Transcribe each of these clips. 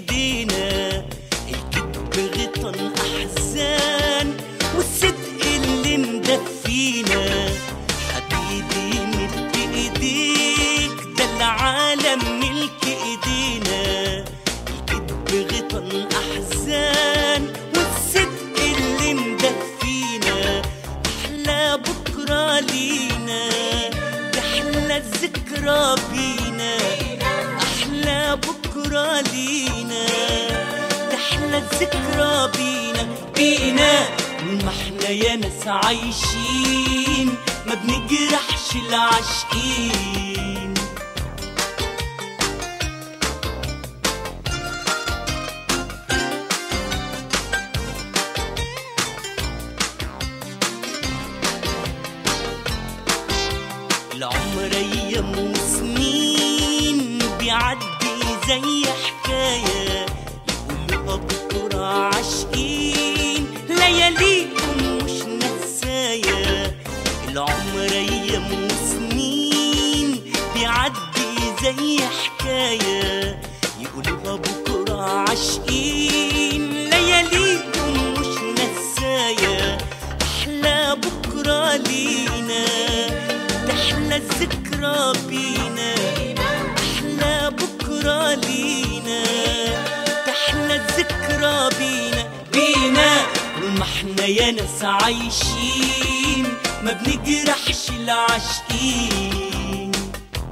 ايدينا الكذب غطن احزان والصدق اللي مدفينا حبيبي مد ايديك ده العالم ملك ايدينا الكذب غطن احزان والصدق اللي مدفينا احلى بكره لينا تحلى الذكرى بينا احلى بكره لينا تحلى الذكرى بينا بينا ما احنا يا ناس عايشين ما بنجرحش العاشقين العمر ايام وسنين بيعدي زي حكايه يقولوا بكره عاشقين لياليكم مش نسايه العمر ايام وسنين بيعدي زي حكايه يقولوا بكره عاشقين لياليكم مش نسايه احلى بكره لينا تحلى الذكرى بينا احلى بكره لينا تحلى الذكرى بينا بينا وما احنا يا ناس عايشين ما بنجرحش العاشقين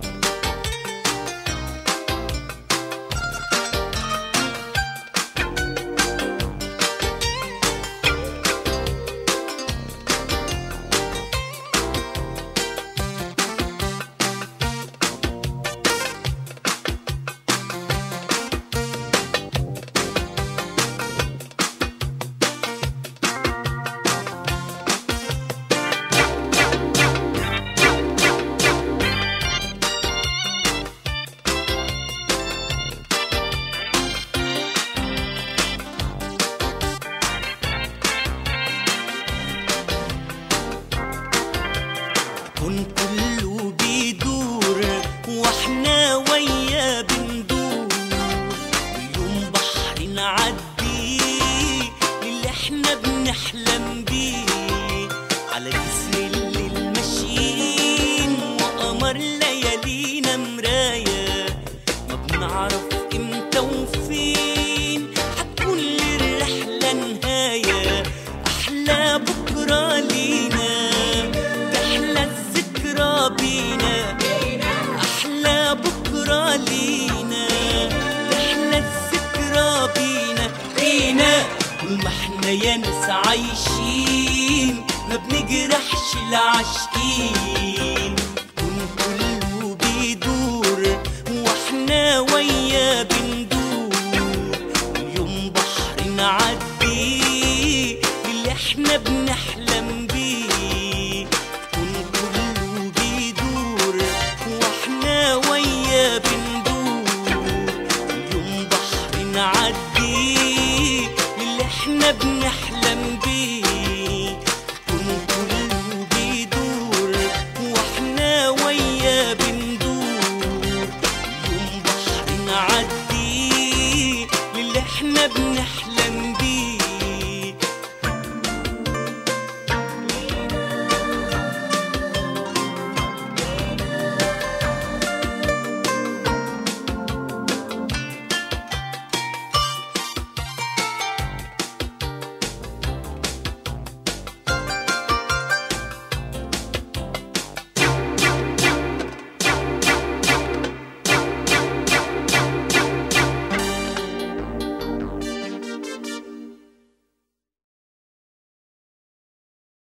كون كله بيدور واحنا ويا بندور ويوم بحر نعدي اللي احنا بنحلم بيه على جسر الليل ماشيين وقمر ليالينا مراية ما بنعرف امتى وفين هتكون للرحلة نهاية أحلى بكرة لينا تحلى الذكرى بينا أحلى بكرة لينا تحلى الذكرى بينا بينا طول ما احنا يا ناس عايشين ما بنجرحش العاشقين كون كله بيدور واحنا ويا بندور يوم بحر نعدي اللي احنا بنحلم بيه كون كله بيدور واحنا ويا بندور يوم بحر نعدي اللي احنا بنحلم بيه كون كله بيدور واحنا ويا بندور يوم بحر نعدي للي احنا بنحلم بيه